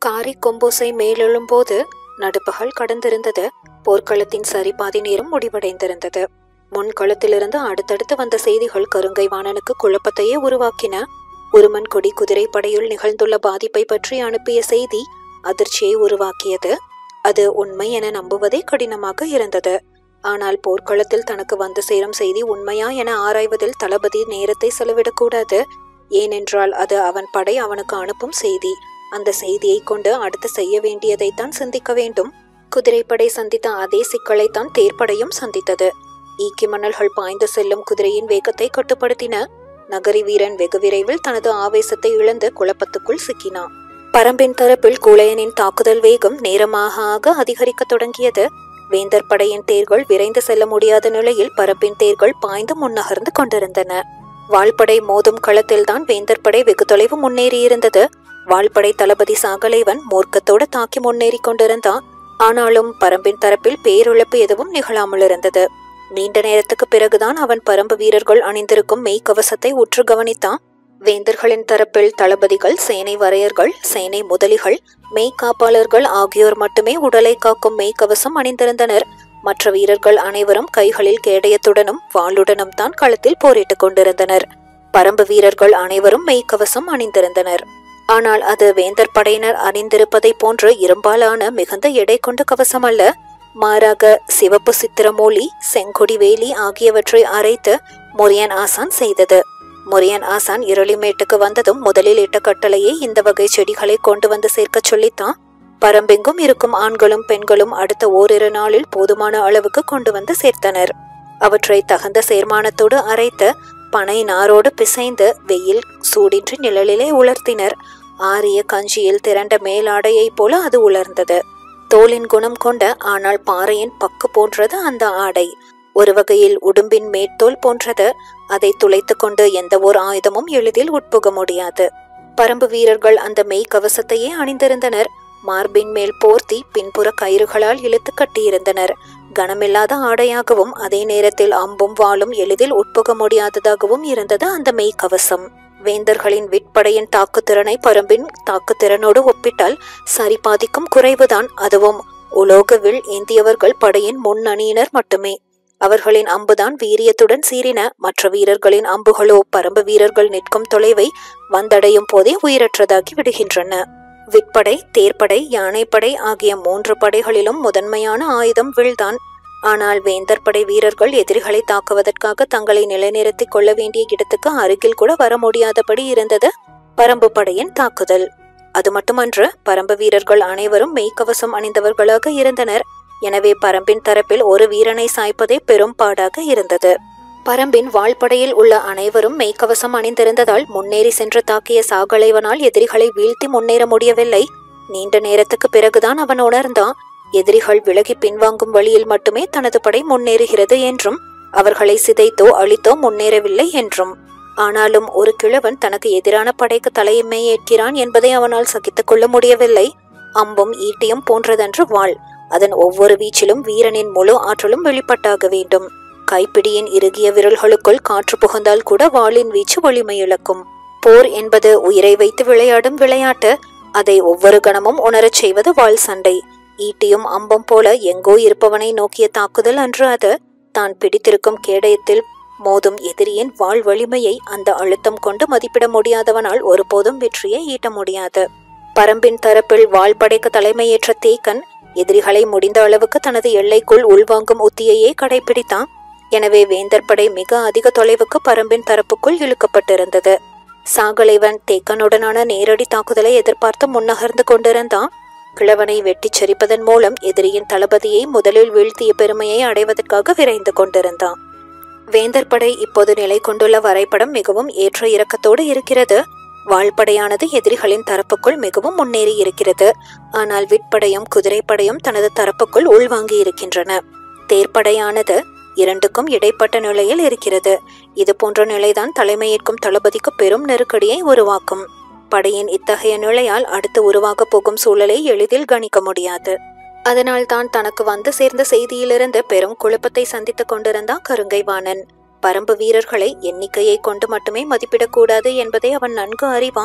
காரி கொம்போசை மேலெழும்போது நடுப்பகல் கடந்திருந்தது போர்க்களத்தின் சரிபாதி நேரம் முடிவடைந்திருந்தது முன்களத்திலிருந்து அடுத்தடுத்து வந்த செய்திகள் கருங்கை வாணனுக்கு குழப்பத்தையே உருவாக்கின உருமன் கொடி குதிரை படையில் நிகழ்ந்துள்ள பாதிப்பை பற்றி அனுப்பிய செய்தி அதிர்ச்சியை உருவாக்கியது அது உண்மை என நம்புவதே கடினமாக இருந்தது ஆனால் போர்க்களத்தில் தனக்கு வந்து சேரும் செய்தி உண்மையா என ஆராய்வதில் தளபதி நேரத்தை செலவிடக்கூடாது ஏனென்றால் அது அவன் படை அவனுக்கு அனுப்பும் செய்தி அந்த செய்தியை கொண்டு அடுத்து செய்ய வேண்டியதைத்தான் சிந்திக்க வேண்டும் குதிரைப்படை சந்தித்த அதே சிக்கலைத்தான் தேர்ப்படையும் சந்தித்தது ஈக்கி மணல்கள் பாய்ந்து செல்லும் குதிரையின் வேகத்தை கட்டுப்படுத்தின நகரி வீரன் வெகு விரைவில் தனது ஆவேசத்தை இழந்து குழப்பத்துக்குள் சிக்கினான் பரம்பின் தரப்பில் குளையனின் தாக்குதல் வேகம் நேரமாக ஆக அதிகரிக்கத் தொடங்கியது வேந்தர் படையின் தேர்கள் விரைந்து செல்ல முடியாத நிலையில் பரப்பின் தேர்கள் பாய்ந்து முன்னகர்ந்து கொண்டிருந்தன வாள்படை மோதும் களத்தில்தான் வேந்தர் படை வெகு தொலைவு முன்னேறியிருந்தது வாள்படை தளபதி சாகலைவன் மூர்க்கத்தோடு தாக்கி முன்னேறி கொண்டிருந்தான் ஆனாலும் பரம்பின் தரப்பில் பேரிழப்பு எதுவும் நிகழாமல் இருந்தது நீண்ட நேரத்துக்கு பிறகுதான் அவன் பரம்பு வீரர்கள் அணிந்திருக்கும் மெய்க்கவசத்தை உற்று கவனித்தான் வேந்தர்களின் தரப்பில் தளபதிகள் சேனை வரையர்கள் சேனை முதலிகள் மெய்க்காப்பாளர்கள் ஆகியோர் மட்டுமே உடலை காக்கும் மெய்க்கவசம் அணிந்திருந்தனர் மற்ற வீரர்கள் அனைவரும் கைகளில் கேடயத்துடனும் வாளுடனும் தான் களத்தில் போரிட்டுக் கொண்டிருந்தனர் பரம்பு வீரர்கள் அனைவரும் மெய்க்கவசம் அணிந்திருந்தனர் ஆனால் அது வேந்தர் படையினர் அணிந்திருப்பதை போன்று இரும்பாலான மிகுந்த எடை கொண்ட கவசம் அல்ல மாறாக சிவப்பு சித்திரமூலி செங்கொடி வேலி ஆகியவற்றை அரைத்து முரியன் ஆசான் செய்தது முரியன் ஆசான் இருளிமேட்டுக்கு வந்ததும் முதலில் இட்ட கட்டளையே இந்த வகை செடிகளை கொண்டு வந்து சேர்க்கச் சொல்லித்தான் பரம்பெங்கும் இருக்கும் ஆண்களும் பெண்களும் அடுத்த ஓரிரு நாளில் போதுமான அளவுக்கு கொண்டு வந்து சேர்த்தனர் அவற்றை தகுந்த சேர்மானத்தோடு அரைத்து பனை நாரோடு பிசைந்து வெயில் சூடின்றி நிழலிலே உலர்த்தினர் ஆரிய கஞ்சியில் திரண்ட மேலாடையைப் போல அது உலர்ந்தது தோலின் குணம் கொண்ட ஆனால் பாறையின் பக்கு போன்றது அந்த ஆடை ஒரு வகையில் உடும்பின் மேற்தோல் போன்றது அதை துளைத்து கொண்டு எந்த ஓர் ஆயுதமும் எளிதில் உட்புக முடியாது பரம்பு வீரர்கள் அந்த மெய் கவசத்தையே அணிந்திருந்தனர் மார்பின் மேல் போர்த்தி பின்புற கயிறுகளால் இழுத்து கட்டியிருந்தனர் கனமில்லாத ஆடையாகவும் அதே நேரத்தில் அம்பும் வாளும் எளிதில் உட்புக முடியாததாகவும் இருந்தது அந்த மெய் கவசம் வேந்தர்களின் விட்படையின் தாக்குத்திறனை பரம்பின் தாக்குத்திறனோடு ஒப்பிட்டால் சரிபாதிக்கும் குறைவுதான் அதுவும் உலோகவில் ஏந்தியவர்கள் படையின் முன்னணியினர் மட்டுமே அவர்களின் அம்புதான் வீரியத்துடன் சீறின மற்ற வீரர்களின் அம்புகளோ பரம்பு வீரர்கள் நிற்கும் தொலைவை வந்தடையும் போதே உயிரற்றதாகி விடுகின்றன விற்படை தேர்ப்படை யானைப்படை ஆகிய மூன்று படைகளிலும் முதன்மையான ஆயுதம் வில்தான் ஆனால் வேந்தர் படை வீரர்கள் எதிரிகளை தாக்குவதற்காக தங்களை நிலைநிறுத்திக் கொள்ள வேண்டிய இடத்துக்கு அருகில் கூட வர முடியாதபடி இருந்தது பரம்பு படையின் தாக்குதல் அது மட்டுமன்று பரம்பு வீரர்கள் அனைவரும் மெய்க்கவசம் அணிந்தவர்களாக இருந்தனர் எனவே பரம்பின் தரப்பில் ஒரு வீரனை சாய்ப்பதே பெரும் பாடாக இருந்தது பரம்பின் வாழ்படையில் உள்ள அனைவரும் மெய்க்கவசம் அணிந்திருந்ததால் முன்னேறி சென்று தாக்கிய சாகலைவனால் எதிரிகளை வீழ்த்தி முன்னேற முடியவில்லை நீண்ட நேரத்துக்கு பிறகுதான் அவன் உணர்ந்தான் எதிரிகள் விலகி பின்வாங்கும் வழியில் மட்டுமே தனது படை முன்னேறுகிறது என்றும் அவர்களை சிதைத்தோ அழித்தோ முன்னேறவில்லை என்றும் ஆனாலும் ஒரு கிழவன் தனக்கு எதிரான படைக்கு தலைமை ஏற்கிறான் என்பதை அவனால் சகித்துக் கொள்ள முடியவில்லை அம்பும் ஈட்டியும் போன்றதன்று வாள் அதன் ஒவ்வொரு வீச்சிலும் வீரனின் முழு ஆற்றலும் வெளிப்பட்டாக வேண்டும் கைப்பிடியின் இறுகிய விரல்களுக்குள் காற்று புகுந்தால் கூட வாளின் வீச்சு வலிமை இழக்கும் போர் என்பது உயிரை வைத்து விளையாடும் விளையாட்டு அதை ஒவ்வொரு கணமும் உணரச் செய்வது வாள் சண்டை ஈட்டியும் அம்பம் போல எங்கோ இருப்பவனை நோக்கிய தாக்குதல் அன்று அது தான் பிடித்திருக்கும் கேடயத்தில் மோதும் எதிரியின் வாழ் வலிமையை அந்த அழுத்தம் கொண்டு மதிப்பிட முடியாதவனால் ஒருபோதும் வெற்றியை ஈட்ட முடியாது பரம்பின் தரப்பில் வாழ்படைக்கு தலைமையேற்ற தேக்கன் எதிரிகளை முடிந்த அளவுக்கு தனது எல்லைக்குள் உள்வாங்கும் உத்தியையே கடைபிடித்தான் எனவே வேந்தர் படை மிக அதிக தொலைவுக்கு பரம்பின் தரப்புக்குள் இழுக்கப்பட்டிருந்தது சாகலைவன் தேக்கனுடனான நேரடி தாக்குதலை எதிர்பார்த்து முன்னகர்ந்து கொண்டிருந்தான் கிழவனை வெட்டிச் செரிப்பதன் மூலம் எதிரியின் தளபதியை முதலில் வீழ்த்திய பெருமையை அடைவதற்காக விரைந்து கொண்டிருந்தான் வேந்தர் படை இப்போது நிலை கொண்டுள்ள வரைபடம் மிகவும் ஏற்ற இறக்கத்தோடு இருக்கிறது வாழ்படையானது எதிரிகளின் தரப்புக்குள் மிகவும் முன்னேறி இருக்கிறது ஆனால் விட்படையும் குதிரைப்படையும் தனது தரப்புக்குள் உள்வாங்கி இருக்கின்றன தேர்ப்படையானது இரண்டுக்கும் இடைப்பட்ட நிலையில் இருக்கிறது இது போன்ற நிலைதான் தலைமையேற்கும் தளபதிக்கு பெரும் நெருக்கடியை உருவாக்கும் படையின் இத்தகைய நிலையால் அடுத்து உருவாகப் போகும் சூழலை எளிதில் கணிக்க முடியாது அதனால் தான் தனக்கு வந்து சேர்ந்த செய்தியிலிருந்து பெரும் குழப்பத்தை சந்தித்துக் கொண்டிருந்தான் கருங்கைவாணன் பரம்பு வீரர்களை எண்ணிக்கையை கொண்டு மட்டுமே மதிப்பிடக்கூடாது என்பதை அவன் நன்கு அறிவான்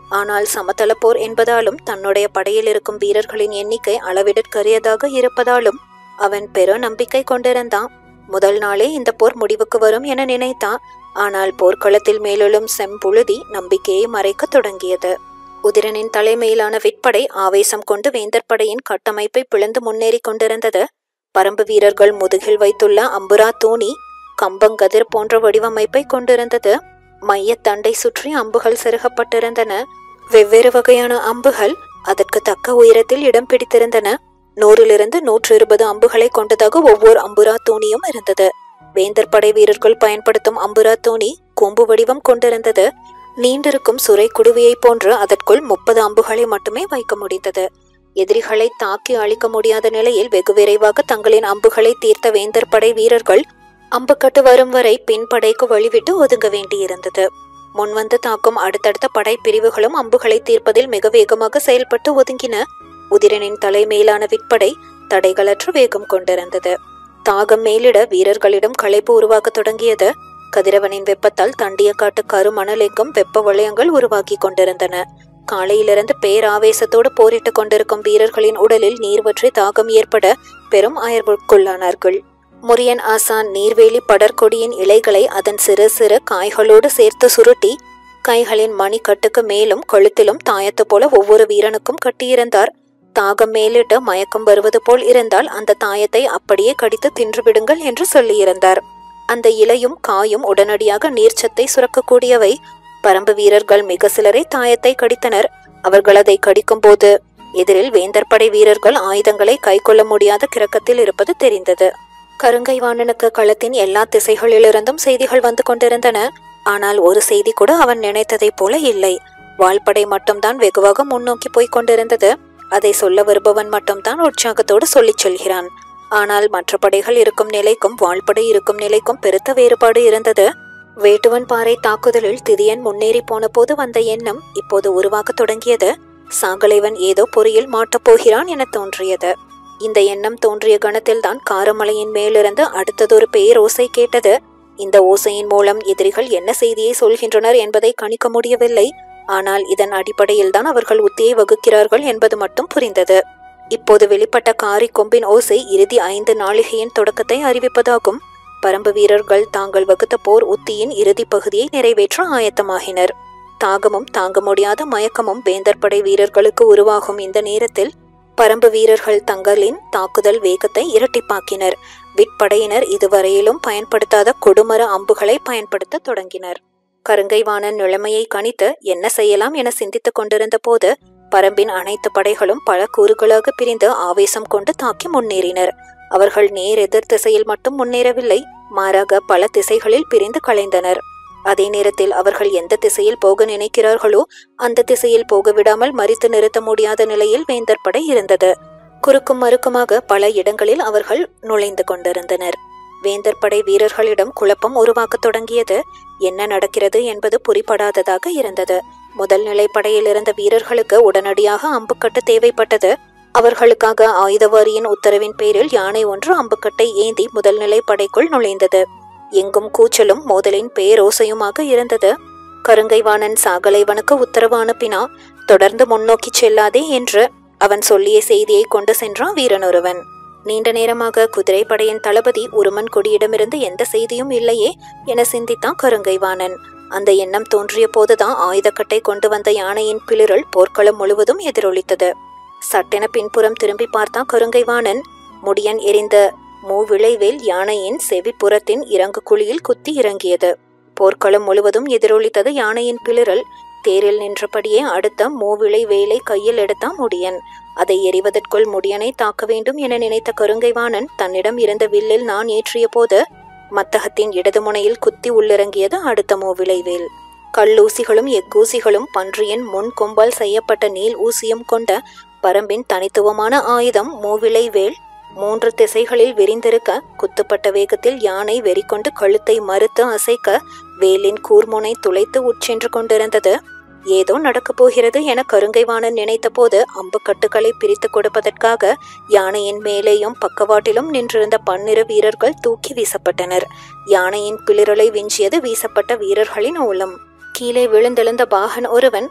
ஆனால் சமதள போர் என்பதாலும் தன்னுடைய படையில் இருக்கும் வீரர்களின் எண்ணிக்கை அளவிடற்கரியதாக இருப்பதாலும் அவன் பெரு நம்பிக்கை கொண்டிருந்தான் முதல் நாளே இந்த போர் முடிவுக்கு வரும் என நினைத்தான் ஆனால் போர்க்களத்தில் மேலெழும் செம்புழுதி நம்பிக்கையை மறைக்கத் தொடங்கியது உதிரனின் தலைமையிலான விற்படை ஆவேசம் கொண்டு வேந்தர் படையின் கட்டமைப்பை பிளந்து முன்னேறி கொண்டிருந்தது பரம்பு வீரர்கள் முதுகில் வைத்துள்ள அம்புரா தூணி கம்பங்கதிர் போன்ற வடிவமைப்பை கொண்டிருந்தது மையத்தண்டை சுற்றி அம்புகள் செருகப்பட்டிருந்தன வெவ்வேறு வகையான அம்புகள் அதற்கு தக்க உயரத்தில் இடம் பிடித்திருந்தன நூறிலிருந்து நூற்று இருபது அம்புகளை கொண்டதாக ஒவ்வொரு அம்புரா தூணியும் இருந்தது வேந்தர் படை வீரர்கள் பயன்படுத்தும் அம்புரா தூணி கொம்பு வடிவம் கொண்டிருந்தது நீண்டிருக்கும் சுரை குடுவையைப் போன்று அதற்குள் முப்பது அம்புகளை மட்டுமே வைக்க முடிந்தது எதிரிகளை தாக்கி அழிக்க முடியாத நிலையில் வெகு விரைவாக தங்களின் அம்புகளை தீர்த்த வேந்தர் படை வீரர்கள் அம்புக்கட்டு வரும் வரை பின் படைக்கு வழிவிட்டு ஒதுங்க வேண்டியிருந்தது முன்வந்து தாக்கும் அடுத்தடுத்த படை பிரிவுகளும் அம்புகளை தீர்ப்பதில் மிக வேகமாக செயல்பட்டு ஒதுங்கின உதிரனின் தலைமையிலான விற்படை தடைகளற்ற வேகம் கொண்டிருந்தது தாகம் மேலிட வீரர்களிடம் களைப்பு உருவாகத் தொடங்கியது கதிரவனின் வெப்பத்தால் தண்டிய காட்டு கருமணலெங்கும் வெப்ப வளையங்கள் உருவாக்கி கொண்டிருந்தன காலையிலிருந்து பேராவேசத்தோடு போரிட்டுக் கொண்டிருக்கும் வீரர்களின் உடலில் நீர் வற்றி தாகம் ஏற்பட பெரும் அயர்வுக்குள்ளானார்கள் முரியன் ஆசான் நீர்வேலி படர்கொடியின் இலைகளை அதன் சிறு சிறு காய்களோடு சேர்த்து சுருட்டி கைகளின் மணிக்கட்டுக்கு மேலும் கழுத்திலும் தாயத்து போல ஒவ்வொரு வீரனுக்கும் கட்டியிருந்தார் தாகம் மேலிட்டு மயக்கம் வருவது போல் இருந்தால் அந்த தாயத்தை அப்படியே கடித்து தின்றுவிடுங்கள் என்று சொல்லியிருந்தார் அந்த இலையும் காயும் உடனடியாக நீர்ச்சத்தை சுரக்கக்கூடியவை பரம்பு வீரர்கள் மிக சிலரை தாயத்தை கடித்தனர் அவர்கள் அதை கடிக்கும்போது எதிரில் வேந்தர் படை வீரர்கள் ஆயுதங்களை கைக்கொள்ள முடியாத கிறக்கத்தில் இருப்பது தெரிந்தது கருங்கை வாணனுக்கு களத்தின் எல்லா திசைகளிலிருந்தும் செய்திகள் வந்து கொண்டிருந்தன ஆனால் ஒரு செய்தி கூட அவன் நினைத்ததைப் போல இல்லை வாள்படை மட்டும்தான் வெகுவாக முன்னோக்கி போய்க் கொண்டிருந்தது அதை சொல்ல வருபவன் மட்டும்தான் உற்சாகத்தோடு சொல்லிச் சொல்கிறான் ஆனால் மற்ற படைகள் இருக்கும் நிலைக்கும் வாள்படை இருக்கும் நிலைக்கும் பெருத்த வேறுபாடு இருந்தது வேட்டுவன் பாறை தாக்குதலில் திதியன் முன்னேறி போன போது வந்த எண்ணம் இப்போது உருவாகத் தொடங்கியது சாங்கலைவன் ஏதோ பொறியில் மாட்டப் போகிறான் என தோன்றியது இந்த எண்ணம் தோன்றிய கணத்தில்தான் காரமலையின் மேலிருந்து அடுத்ததொரு பேரோசை கேட்டது இந்த ஓசையின் மூலம் எதிரிகள் என்ன செய்தியை சொல்கின்றனர் என்பதை கணிக்க முடியவில்லை ஆனால் இதன் அடிப்படையில்தான் அவர்கள் உத்தியை வகுக்கிறார்கள் என்பது மட்டும் புரிந்தது இப்போது வெளிப்பட்ட காரி கொம்பின் ஓசை இறுதி ஐந்து நாளிகையின் தொடக்கத்தை அறிவிப்பதாகும் பரம்பு வீரர்கள் தாங்கள் வகுத்த போர் உத்தியின் இறுதி பகுதியை நிறைவேற்ற ஆயத்தமாகினர் தாகமும் தாங்க முடியாத மயக்கமும் வேந்தர் படை வீரர்களுக்கு உருவாகும் இந்த நேரத்தில் பரம்பு வீரர்கள் தங்களின் தாக்குதல் வேகத்தை இரட்டிப்பாக்கினர் விற்படையினர் இதுவரையிலும் பயன்படுத்தாத கொடுமர அம்புகளை பயன்படுத்த தொடங்கினர் கருங்கைவாணன் நிலைமையை கணித்து என்ன செய்யலாம் என சிந்தித்துக் கொண்டிருந்த போது பரம்பின் அனைத்து படைகளும் பல கூறுகளாக பிரிந்து ஆவேசம் கொண்டு தாக்கி முன்னேறினர் அவர்கள் நேர் எதிர் திசையில் மட்டும் முன்னேறவில்லை மாறாக பல திசைகளில் பிரிந்து கலைந்தனர் அதே நேரத்தில் அவர்கள் எந்த திசையில் போக நினைக்கிறார்களோ அந்த திசையில் போக விடாமல் மறித்து நிறுத்த முடியாத நிலையில் வேந்தர் படை இருந்தது குறுக்கும் மறுக்குமாக பல இடங்களில் அவர்கள் நுழைந்து கொண்டிருந்தனர் வேந்தர் படை வீரர்களிடம் குழப்பம் உருவாக்கத் தொடங்கியது என்ன நடக்கிறது என்பது புரிபடாததாக இருந்தது முதல் நிலை படையில் இருந்த வீரர்களுக்கு உடனடியாக அம்புக்கட்டு தேவைப்பட்டது அவர்களுக்காக ஆயுதவாரியின் உத்தரவின் பேரில் யானை ஒன்று அம்புக்கட்டை ஏந்தி முதல் நிலை படைக்குள் நுழைந்தது எங்கும் கூச்சலும் மோதலின் பேரோசையுமாக இருந்தது கருங்கைவாணன் சாகலைவனுக்கு உத்தரவு அனுப்பினா தொடர்ந்து முன்னோக்கி செல்லாதே என்று அவன் சொல்லிய செய்தியை கொண்டு சென்றான் வீரனொருவன் நீண்ட நேரமாக குதிரைப்படையின் தளபதி உருமன் கொடியிடமிருந்து எந்த செய்தியும் இல்லையே என சிந்தித்தான் கருங்கைவாணன் அந்த எண்ணம் தோன்றிய போதுதான் ஆயுதக்கட்டை கொண்டு வந்த யானையின் பிளிரல் போர்க்களம் முழுவதும் எதிரொலித்தது சட்டென பின்புறம் திரும்பி பார்த்தான் கருங்கைவாணன் முடியன் எரிந்த மூவிளைவேல் யானையின் செவிப்புறத்தின் இறங்கு குழியில் குத்தி இறங்கியது போர்க்களம் முழுவதும் எதிரொலித்தது யானையின் பிளிரல் தேரில் நின்றபடியே அடுத்த மூவிளை வேலை கையில் எடுத்தான் முடியன் அதை எறிவதற்குள் முடியனை தாக்க வேண்டும் என நினைத்த கருங்கைவாணன் தன்னிடம் இருந்த வில்லில் நான் ஏற்றிய போது மத்தகத்தின் இடது முனையில் குத்தி உள்ளிறங்கியது அடுத்த மூவிளைவேல் கல்லூசிகளும் எக்கூசிகளும் பன்றியின் முன் கொம்பால் செய்யப்பட்ட நீல் ஊசியும் கொண்ட பரம்பின் தனித்துவமான ஆயுதம் மூவிளை வேல் மூன்று திசைகளில் விரிந்திருக்க குத்துப்பட்ட வேகத்தில் யானை வெறிகொண்டு கழுத்தை மறுத்து அசைக்க வேலின் கூர்முனை துளைத்து உட்சென்று கொண்டிருந்தது ஏதோ நடக்கப் போகிறது என கருங்கைவாணன் நினைத்தபோது அம்புக்கட்டுகளை பிரித்து கொடுப்பதற்காக யானையின் மேலேயும் பக்கவாட்டிலும் நின்றிருந்த பன்னிரு வீரர்கள் தூக்கி வீசப்பட்டனர் யானையின் பிளிரலை விஞ்சியது வீசப்பட்ட வீரர்களின் ஊலம் கீழே விழுந்தெழுந்த பாகன் ஒருவன்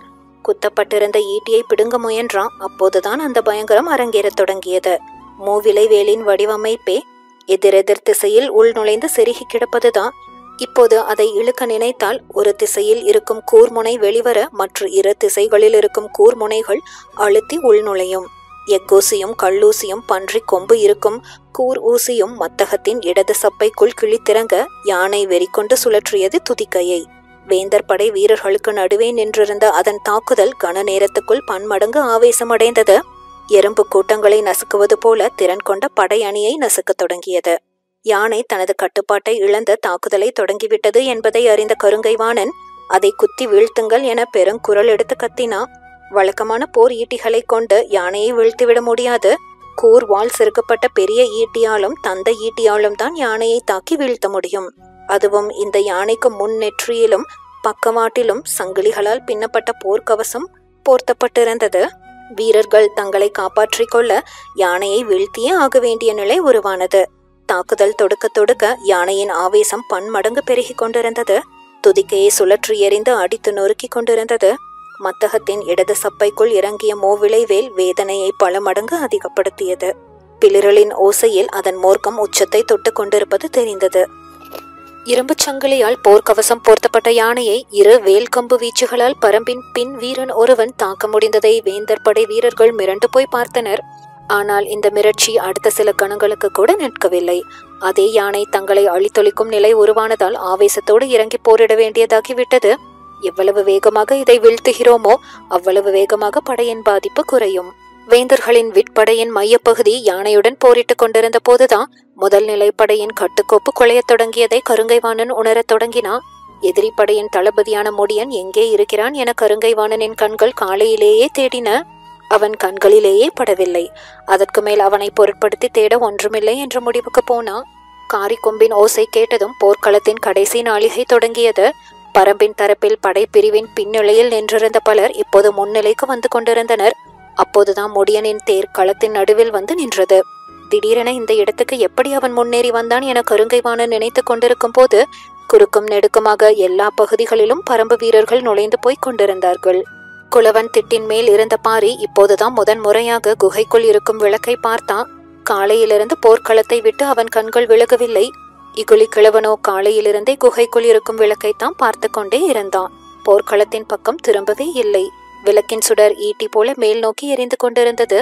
குத்தப்பட்டிருந்த ஈட்டியை பிடுங்க முயன்றான் அப்போதுதான் அந்த பயங்கரம் அரங்கேறத் தொடங்கியது மூவிலை வேலின் வடிவமைப்பே எதிரெதிர் திசையில் உள் நுழைந்து செருகி கிடப்பதுதான் இப்போது அதை இழுக்க நினைத்தால் ஒரு திசையில் இருக்கும் கூர்முனை வெளிவர மற்ற இரு திசைகளில் இருக்கும் கூர்முனைகள் அழுத்தி உள்நுழையும் எக்கூசியும் கல்லூசியும் பன்றி கொம்பு இருக்கும் கூர் ஊசியும் மத்தகத்தின் இடது சப்பைக்குள் கிழித்திறங்க யானை வெறிக்கொண்டு சுழற்றியது துதிக்கையை வேந்தர் படை வீரர்களுக்கு நடுவே நின்றிருந்த அதன் தாக்குதல் கன நேரத்துக்குள் பன்மடங்கு ஆவேசமடைந்தது எறும்பு கூட்டங்களை நசுக்குவது போல திறன் கொண்ட படை அணியை நசுக்கத் தொடங்கியது யானை தனது கட்டுப்பாட்டை இழந்த தாக்குதலை தொடங்கிவிட்டது என்பதை அறிந்த கருங்கைவாணன் அதை குத்தி வீழ்த்துங்கள் என பெருங்குரல் எடுத்து கத்தினா வழக்கமான போர் ஈட்டிகளை கொண்டு யானையை வீழ்த்திவிட முடியாது கூர் வால் செருக்கப்பட்ட பெரிய ஈட்டியாலும் தந்த ஈட்டியாலும் தான் யானையை தாக்கி வீழ்த்த முடியும் அதுவும் இந்த யானைக்கு முன் நெற்றியிலும் பக்கவாட்டிலும் சங்கிலிகளால் பின்னப்பட்ட போர்க்கவசம் போர்த்தப்பட்டிருந்தது வீரர்கள் தங்களை காப்பாற்றிக் கொள்ள யானையை வீழ்த்தியே ஆக வேண்டிய நிலை உருவானது தாக்குதல் தொடுக்க தொடுக்க யானையின் ஆவேசம் பன்மடங்கு பெருகிக் கொண்டிருந்தது துதிக்கையை சுழற்றி எறிந்து அடித்து நொறுக்கிக் கொண்டிருந்தது மத்தகத்தின் இடது சப்பைக்குள் இறங்கிய மூவிளை வேல் வேதனையை பல மடங்கு அதிகப்படுத்தியது பிளிரலின் ஓசையில் அதன் மோர்க்கம் உச்சத்தை தொட்டு கொண்டிருப்பது தெரிந்தது இரும்புச் சங்கிலியால் போர்க்கவசம் போர்த்தப்பட்ட யானையை இரு வேல்கம்பு வீச்சுகளால் பரம்பின் பின் வீரன் ஒருவன் தாக்க முடிந்ததை வேந்தர் படை வீரர்கள் மிரண்டு போய் பார்த்தனர் ஆனால் இந்த மிரட்சி அடுத்த சில கணங்களுக்கு கூட நிற்கவில்லை அதே யானை தங்களை அழித்தொழிக்கும் நிலை உருவானதால் ஆவேசத்தோடு இறங்கி போரிட வேண்டியதாகிவிட்டது எவ்வளவு வேகமாக இதை வீழ்த்துகிறோமோ அவ்வளவு வேகமாக படையின் பாதிப்பு குறையும் வேந்தர்களின் விற்படையின் மையப்பகுதி யானையுடன் போரிட்டுக் கொண்டிருந்த போதுதான் முதல் நிலைப்படையின் கட்டுக்கோப்பு குலையத் தொடங்கியதை கருங்கைவாணன் உணரத் தொடங்கினான் எதிரி படையின் தளபதியான முடியன் எங்கே இருக்கிறான் என கருங்கைவாணனின் கண்கள் காலையிலேயே தேடின அவன் கண்களிலேயே படவில்லை அதற்கு மேல் அவனை பொருட்படுத்தி தேட ஒன்றுமில்லை என்ற முடிவுக்கு போனான் காரிக்கொம்பின் ஓசை கேட்டதும் போர்க்களத்தின் கடைசி நாளிகை தொடங்கியது பரம்பின் தரப்பில் படைப்பிரிவின் பின்னிலையில் நின்றிருந்த பலர் இப்போது முன்னிலைக்கு வந்து கொண்டிருந்தனர் அப்போதுதான் முடியனின் தேர் களத்தின் நடுவில் வந்து நின்றது திடீரென இந்த இடத்துக்கு எப்படி அவன் முன்னேறி வந்தான் என கருங்கைவாணன் நினைத்து கொண்டிருக்கும் போது குறுக்கும் நெடுக்குமாக எல்லா பகுதிகளிலும் பரம்பு வீரர்கள் நுழைந்து போய் கொண்டிருந்தார்கள் குளவன் திட்டின் மேல் இருந்த பாரி இப்போதுதான் முதன் முறையாக குகைக்குள் இருக்கும் விளக்கை பார்த்தான் காலையிலிருந்து போர்க்களத்தை விட்டு அவன் கண்கள் விலகவில்லை இகுலி கிழவனோ காலையிலிருந்தே குகைக்குள் இருக்கும் விளக்கைத்தான் பார்த்து கொண்டே இருந்தான் போர்க்களத்தின் பக்கம் திரும்பவே இல்லை விளக்கின் சுடர் ஈட்டி போல மேல் நோக்கி எரிந்து கொண்டிருந்தது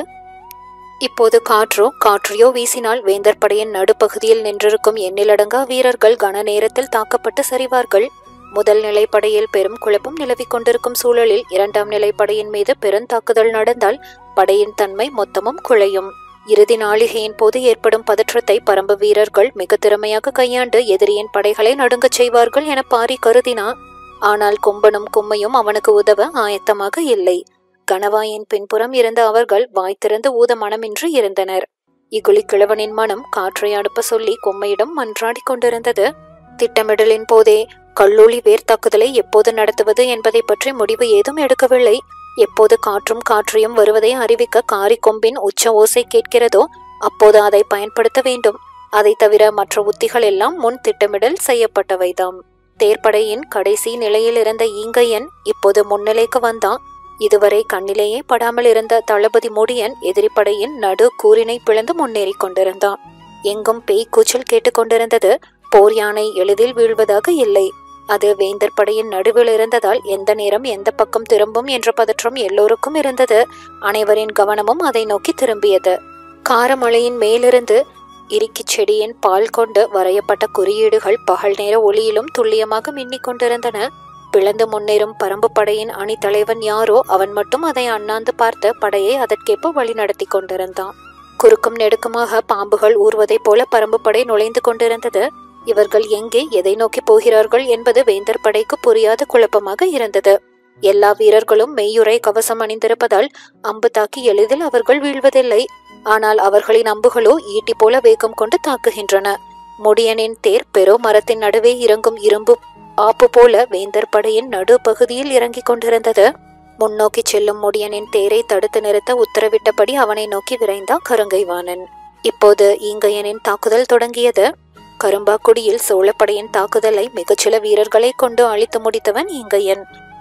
இப்போது காற்றோ காற்றையோ வீசினால் வேந்தர் படையின் நடுப்பகுதியில் நின்றிருக்கும் எண்ணிலடங்கா வீரர்கள் கன நேரத்தில் தாக்கப்பட்டு சரிவார்கள் முதல் நிலைப்படையில் பெரும் குழப்பம் நிலவிக் கொண்டிருக்கும் சூழலில் இரண்டாம் நிலைப்படையின் மீது பெருந்தாக்குதல் நடந்தால் படையின் தன்மை மொத்தமும் குழையும் இறுதி நாளிகையின் போது ஏற்படும் பதற்றத்தை பரம்பு வீரர்கள் மிக திறமையாக கையாண்டு எதிரியின் படைகளை நடுங்கச் செய்வார்கள் என பாரி கருதினா ஆனால் கொம்பனும் கும்மையும் அவனுக்கு உதவ ஆயத்தமாக இல்லை கணவாயின் பின்புறம் இருந்த அவர்கள் வாய் திறந்து ஊத மனமின்றி இருந்தனர் இகுலி கிழவனின் மனம் காற்றை அனுப்ப சொல்லி கொம்மையிடம் மன்றாடிக் கொண்டிருந்தது திட்டமிடலின் போதே கல்லூலி வேர் தாக்குதலை எப்போது நடத்துவது என்பதை பற்றி முடிவு ஏதும் எடுக்கவில்லை எப்போது காற்றும் காற்றையும் வருவதை அறிவிக்க காரி கொம்பின் உச்ச ஓசை கேட்கிறதோ அப்போது அதை பயன்படுத்த வேண்டும் அதை தவிர மற்ற உத்திகள் எல்லாம் முன் திட்டமிடல் செய்யப்பட்டவைதாம் தேர்ப்படையின் கடைசி நிலையில் இருந்த ஈங்கையன் இப்போது முன்னிலைக்கு வந்தான் இதுவரை கண்ணிலேயே படாமல் இருந்த தளபதி முடியன் எதிரிப்படையின் நடு கூறினை பிளந்து முன்னேறிக் கொண்டிருந்தான் எங்கும் பேய் கூச்சல் கேட்டுக்கொண்டிருந்தது போர் யானை எளிதில் வீழ்வதாக இல்லை அது வேந்தர் படையின் நடுவில் இருந்ததால் எந்த நேரம் எந்த பக்கம் திரும்பும் என்ற பதற்றம் எல்லோருக்கும் இருந்தது அனைவரின் கவனமும் அதை நோக்கி திரும்பியது காரமலையின் மேலிருந்து இறுக்கிச் செடியின் பால் கொண்டு வரையப்பட்ட குறியீடுகள் பகல் நேர ஒளியிலும் துல்லியமாக மின்னிக் கொண்டிருந்தன பிளந்து முன்னேறும் பரம்பு படையின் அணி தலைவன் யாரோ அவன் மட்டும் அதை அண்ணாந்து பார்த்து படையை அதற்கேற்ப வழி நடத்தி கொண்டிருந்தான் குறுக்கும் நெடுக்குமாக பாம்புகள் ஊர்வதைப் போல பரம்பு படை நுழைந்து கொண்டிருந்தது இவர்கள் எங்கே எதை நோக்கி போகிறார்கள் என்பது வேந்தர் படைக்கு புரியாத குழப்பமாக இருந்தது எல்லா வீரர்களும் மெய்யுறை கவசம் அணிந்திருப்பதால் அம்பு தாக்கி எளிதில் அவர்கள் வீழ்வதில்லை ஆனால் அவர்களின் அம்புகளோ ஈட்டி போல வேகம் கொண்டு தாக்குகின்றன முடியனின் தேர் பெரோ மரத்தின் நடுவே இறங்கும் இரும்பு ஆப்பு போல வேந்தர் படையின் நடு பகுதியில் இறங்கிக் கொண்டிருந்தது முன்னோக்கி செல்லும் முடியனின் தேரை தடுத்து நிறுத்த உத்தரவிட்டபடி அவனை நோக்கி விரைந்தான் கருங்கைவாணன் இப்போது ஈங்கையனின் தாக்குதல் தொடங்கியது கரும்பாக்குடியில் சோழப்படையின் தாக்குதலை மிகச்சில வீரர்களை கொண்டு அழித்து முடித்தவன் ஈங்கையன்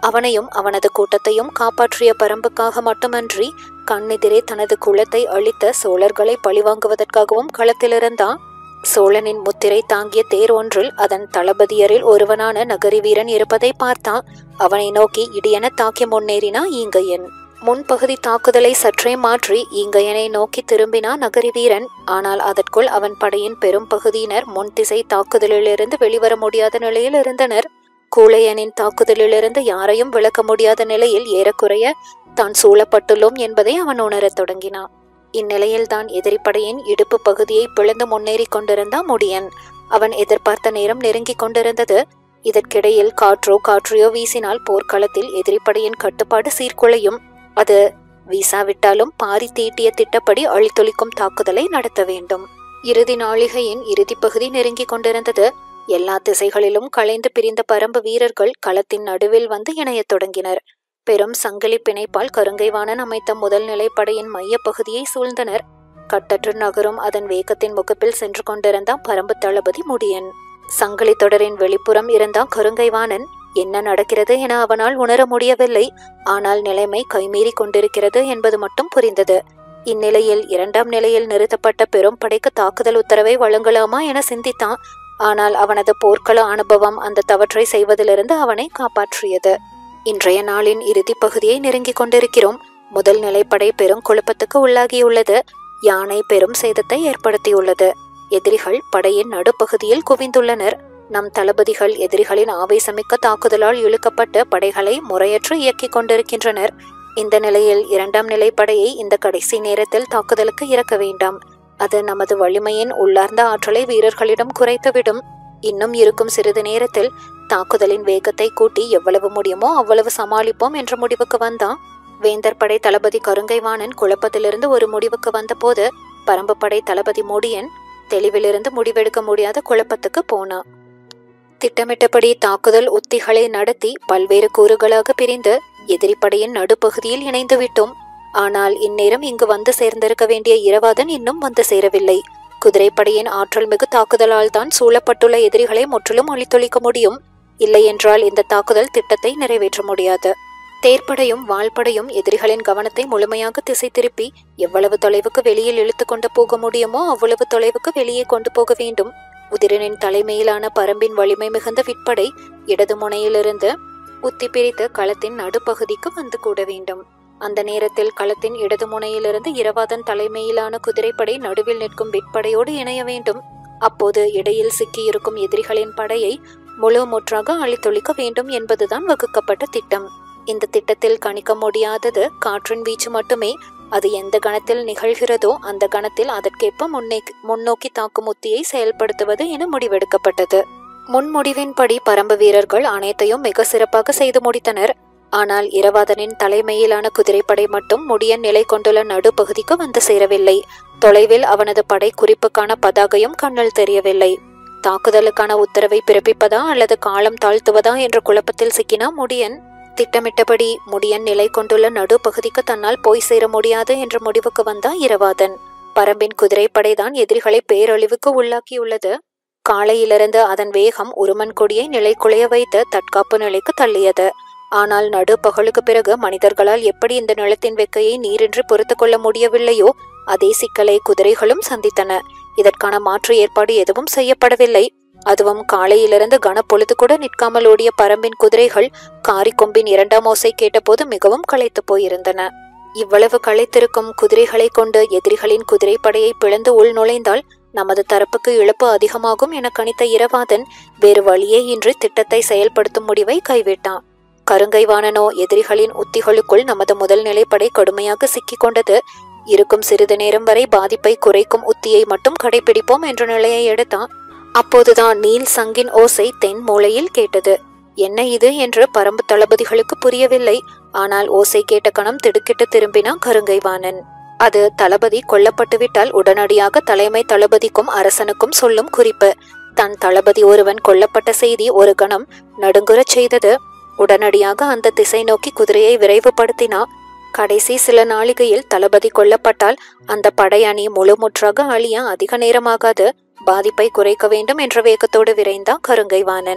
அவனையும் அவனது கூட்டத்தையும் காப்பாற்றிய பரம்புக்காக மட்டுமன்றி கண்ணெதிரே தனது குலத்தை அழித்த சோழர்களை பழிவாங்குவதற்காகவும் களத்திலிருந்தான் சோழனின் முத்திரை தாங்கிய தேர் ஒன்றில் அதன் தளபதியரில் ஒருவனான நகரி வீரன் இருப்பதை பார்த்தான் அவனை நோக்கி இடியென தாக்கி முன்னேறினா ஈங்கையன் முன்பகுதி தாக்குதலை சற்றே மாற்றி ஈங்கையனை நோக்கி திரும்பினான் நகரி வீரன் ஆனால் அதற்குள் அவன் படையின் பெரும் பகுதியினர் முன் திசை தாக்குதலிலிருந்து வெளிவர முடியாத நிலையில் இருந்தனர் கூழையனின் தாக்குதலிலிருந்து யாரையும் விளக்க முடியாத நிலையில் ஏறக்குறைய தான் சூழப்பட்டுள்ளோம் என்பதை அவன் உணரத் தொடங்கினான் இந்நிலையில்தான் எதிரிப்படையின் இடுப்பு பகுதியை பிளந்து முன்னேறி கொண்டிருந்தான் முடியன் அவன் எதிர்பார்த்த நேரம் நெருங்கிக் கொண்டிருந்தது இதற்கிடையில் காற்றோ காற்றையோ வீசினால் போர்க்களத்தில் எதிரிப்படையின் கட்டுப்பாடு சீர்குலையும் அது வீசாவிட்டாலும் பாரி தீட்டிய திட்டப்படி அழித்தொழிக்கும் தாக்குதலை நடத்த வேண்டும் இறுதி நாளிகையின் இறுதி பகுதி நெருங்கிக் கொண்டிருந்தது எல்லா திசைகளிலும் கலைந்து பிரிந்த பரம்பு வீரர்கள் களத்தின் நடுவில் வந்து இணையத் தொடங்கினர் பெரும் சங்கிலி பிணைப்பால் கருங்கைவாணன் அமைத்த முதல் நிலைப்படையின் மையப் பகுதியை சூழ்ந்தனர் கட்டற்று நகரும் அதன் வேகத்தின் முகப்பில் சென்று கொண்டிருந்தான் பரம்பு தளபதி முடியன் சங்கிலி தொடரின் வெளிப்புறம் இருந்தான் கருங்கைவாணன் என்ன நடக்கிறது என அவனால் உணர முடியவில்லை ஆனால் நிலைமை கைமீறி கொண்டிருக்கிறது என்பது மட்டும் புரிந்தது இந்நிலையில் இரண்டாம் நிலையில் நிறுத்தப்பட்ட பெரும் படைக்கு தாக்குதல் உத்தரவை வழங்கலாமா என சிந்தித்தான் ஆனால் அவனது போர்க்கள அனுபவம் அந்த தவற்றை செய்வதிலிருந்து அவனை காப்பாற்றியது இன்றைய நாளின் இறுதி பகுதியை நெருங்கிக் கொண்டிருக்கிறோம் முதல் நிலைப்படை பெரும் குழப்பத்துக்கு உள்ளாகியுள்ளது யானை பெரும் சேதத்தை ஏற்படுத்தியுள்ளது எதிரிகள் படையின் நடுப்பகுதியில் குவிந்துள்ளனர் நம் தளபதிகள் எதிரிகளின் ஆவேசமிக்க தாக்குதலால் இழுக்கப்பட்டு படைகளை முறையற்று இயக்கிக் கொண்டிருக்கின்றனர் இந்த நிலையில் இரண்டாம் நிலைப்படையை இந்த கடைசி நேரத்தில் தாக்குதலுக்கு இறக்க வேண்டாம் அது நமது வலிமையின் உள்ளார்ந்த ஆற்றலை வீரர்களிடம் குறைத்துவிடும் இன்னும் இருக்கும் சிறிது நேரத்தில் தாக்குதலின் வேகத்தை கூட்டி எவ்வளவு முடியுமோ அவ்வளவு சமாளிப்போம் என்ற முடிவுக்கு வந்தான் வேந்தர் படை தளபதி கருங்கைவாணன் குழப்பத்திலிருந்து ஒரு முடிவுக்கு வந்தபோது பரம்பு படை தளபதி முடியன் தெளிவிலிருந்து முடிவெடுக்க முடியாத குழப்பத்துக்கு போனான் திட்டமிட்டபடி தாக்குதல் உத்திகளை நடத்தி பல்வேறு கூறுகளாக பிரிந்து எதிரிப்படையின் நடுப்பகுதியில் இணைந்து விட்டோம் ஆனால் இந்நேரம் இங்கு வந்து சேர்ந்திருக்க வேண்டிய இரவாதன் இன்னும் வந்து சேரவில்லை குதிரைப்படையின் ஆற்றல் மிகு தாக்குதலால் தான் சூழப்பட்டுள்ள எதிரிகளை முற்றிலும் அழித்தொழிக்க முடியும் இல்லையென்றால் இந்த தாக்குதல் திட்டத்தை நிறைவேற்ற முடியாது தேர்ப்படையும் வாள்படையும் எதிரிகளின் கவனத்தை முழுமையாக திசை திருப்பி எவ்வளவு தொலைவுக்கு வெளியில் இழுத்து கொண்டு போக முடியுமோ அவ்வளவு தொலைவுக்கு வெளியே கொண்டு போக வேண்டும் உதிரனின் தலைமையிலான பரம்பின் வலிமை மிகுந்த விற்படை இடது முனையிலிருந்து உத்தி பிரித்து களத்தின் நடுப்பகுதிக்கு வந்து கூட வேண்டும் அந்த நேரத்தில் களத்தின் இடது முனையிலிருந்து இரவாதன் தலைமையிலான குதிரைப்படை நடுவில் நிற்கும் விற்படையோடு இணைய வேண்டும் அப்போது இடையில் சிக்கியிருக்கும் எதிரிகளின் படையை முழு முற்றாக அழித்தொழிக்க வேண்டும் என்பதுதான் வகுக்கப்பட்ட திட்டம் இந்த திட்டத்தில் கணிக்க முடியாதது காற்றின் வீச்சு மட்டுமே அது எந்த கணத்தில் நிகழ்கிறதோ அந்த கணத்தில் அதற்கேற்ப முன்னே முன்னோக்கி தாக்கும் உத்தியை செயல்படுத்துவது என முடிவெடுக்கப்பட்டது முன்முடிவின்படி பரம்பு வீரர்கள் அனைத்தையும் மிக சிறப்பாக செய்து முடித்தனர் ஆனால் இரவாதனின் தலைமையிலான குதிரைப்படை மட்டும் முடியன் நிலை கொண்டுள்ள நடுப்பகுதிக்கு வந்து சேரவில்லை தொலைவில் அவனது படை குறிப்புக்கான பதாகையும் கண்ணில் தெரியவில்லை தாக்குதலுக்கான உத்தரவை பிறப்பிப்பதா அல்லது காலம் தாழ்த்துவதா என்ற குழப்பத்தில் சிக்கினா முடியன் திட்டமிட்டபடி முடியன் நிலை கொண்டுள்ள நடுப்பகுதிக்கு தன்னால் போய் சேர முடியாது என்ற முடிவுக்கு வந்தான் இரவாதன் பரம்பின் குதிரைப்படைதான் எதிரிகளை பேரழிவுக்கு உள்ளாக்கியுள்ளது காலையிலிருந்து அதன் வேகம் உருமன் கொடியை நிலைக்குலைய வைத்து தற்காப்பு நிலைக்கு தள்ளியது ஆனால் நடுப்பகலுக்கு பிறகு மனிதர்களால் எப்படி இந்த நிலத்தின் வெக்கையை நீரின்றி பொறுத்து கொள்ள முடியவில்லையோ அதே சிக்கலை குதிரைகளும் சந்தித்தன இதற்கான மாற்று ஏற்பாடு எதுவும் செய்யப்படவில்லை அதுவும் காலையிலிருந்து கனப்பொழுது கூட நிற்காமல் ஓடிய பரம்பின் குதிரைகள் காரிக்கொம்பின் இரண்டாம் ஓசை கேட்டபோது மிகவும் களைத்து போயிருந்தன இவ்வளவு களைத்திருக்கும் குதிரைகளை கொண்டு எதிரிகளின் குதிரைப்படையை பிளந்து உள் நுழைந்தால் நமது தரப்புக்கு இழப்பு அதிகமாகும் என கணித்த இரவாதன் வேறு வழியே இன்றி திட்டத்தை செயல்படுத்தும் முடிவை கைவிட்டான் கருங்கைவாணனோ எதிரிகளின் உத்திகளுக்குள் நமது முதல் நிலைப்படை கடுமையாக சிக்கிக் கொண்டது இருக்கும் சிறிது நேரம் வரை பாதிப்பை குறைக்கும் உத்தியை மட்டும் கடைபிடிப்போம் என்ற நிலையை எடுத்தான் அப்போதுதான் நீல் சங்கின் ஓசை தென் மூலையில் கேட்டது என்ன இது என்று பரம்பு தளபதிகளுக்கு புரியவில்லை ஆனால் ஓசை கேட்ட கணம் திடுக்கிட்டு திரும்பினான் கருங்கைவாணன் அது தளபதி கொல்லப்பட்டுவிட்டால் உடனடியாக தலைமை தளபதிக்கும் அரசனுக்கும் சொல்லும் குறிப்பு தன் தளபதி ஒருவன் கொல்லப்பட்ட செய்தி ஒரு கணம் நடுங்குறச் செய்தது உடனடியாக அந்த திசை நோக்கி குதிரையை விரைவுபடுத்தினா கடைசி சில நாளிகையில் தளபதி கொல்லப்பட்டால் அந்த படையணி முழுமுற்றாக அழிய அதிக நேரமாகாது பாதிப்பை குறைக்க வேண்டும் என்ற வேகத்தோடு விரைந்தான் கருங்கைவாணன்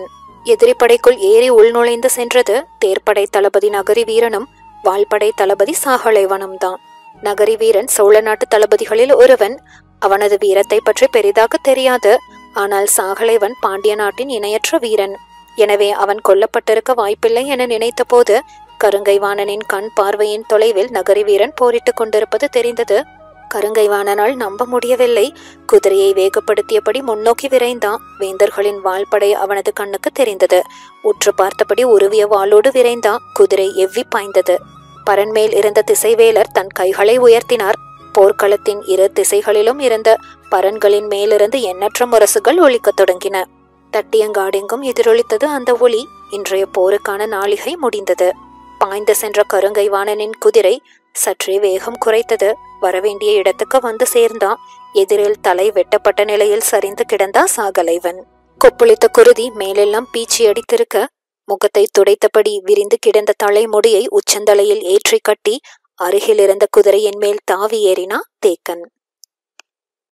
எதிரிப்படைக்குள் ஏறி உள்நுழைந்து சென்றது தேர்ப்படை தளபதி நகரி வீரனும் வாள்படை தளபதி சாகலைவனும் தான் நகரி வீரன் சோழ நாட்டு தளபதிகளில் ஒருவன் அவனது வீரத்தை பற்றி பெரிதாக தெரியாது ஆனால் சாகலைவன் பாண்டிய நாட்டின் இணையற்ற வீரன் எனவே அவன் கொல்லப்பட்டிருக்க வாய்ப்பில்லை என நினைத்தபோது கருங்கைவாணனின் கண் பார்வையின் தொலைவில் நகரி வீரன் போரிட்டுக் கொண்டிருப்பது தெரிந்தது கருங்கைவாணனால் நம்ப முடியவில்லை குதிரையை வேகப்படுத்தியபடி முன்னோக்கி விரைந்தான் வேந்தர்களின் வாள்படை அவனது கண்ணுக்கு தெரிந்தது உற்று பார்த்தபடி உருவிய வாளோடு விரைந்தான் குதிரை எவ்வி பாய்ந்தது பரன்மேல் இருந்த திசைவேலர் தன் கைகளை உயர்த்தினார் போர்க்களத்தின் இரு திசைகளிலும் இருந்த பரன்களின் மேலிருந்து எண்ணற்ற முரசுகள் ஒலிக்கத் தொடங்கின தட்டியங்காடெங்கும் எதிரொலித்தது அந்த ஒளி இன்றைய போருக்கான நாளிகை முடிந்தது பாய்ந்து சென்ற கருங்கைவாணனின் குதிரை சற்றே வேகம் குறைத்தது வரவேண்டிய இடத்துக்கு வந்து சேர்ந்தான் எதிரில் தலை வெட்டப்பட்ட நிலையில் சரிந்து கிடந்தா சாகலைவன் கொப்புளித்த குருதி மேலெல்லாம் பீச்சி அடித்திருக்க முகத்தை துடைத்தபடி விரிந்து கிடந்த தலைமுடியை உச்சந்தலையில் ஏற்றி கட்டி அருகில் இருந்த குதிரையின் மேல் தாவி ஏறினா தேக்கன்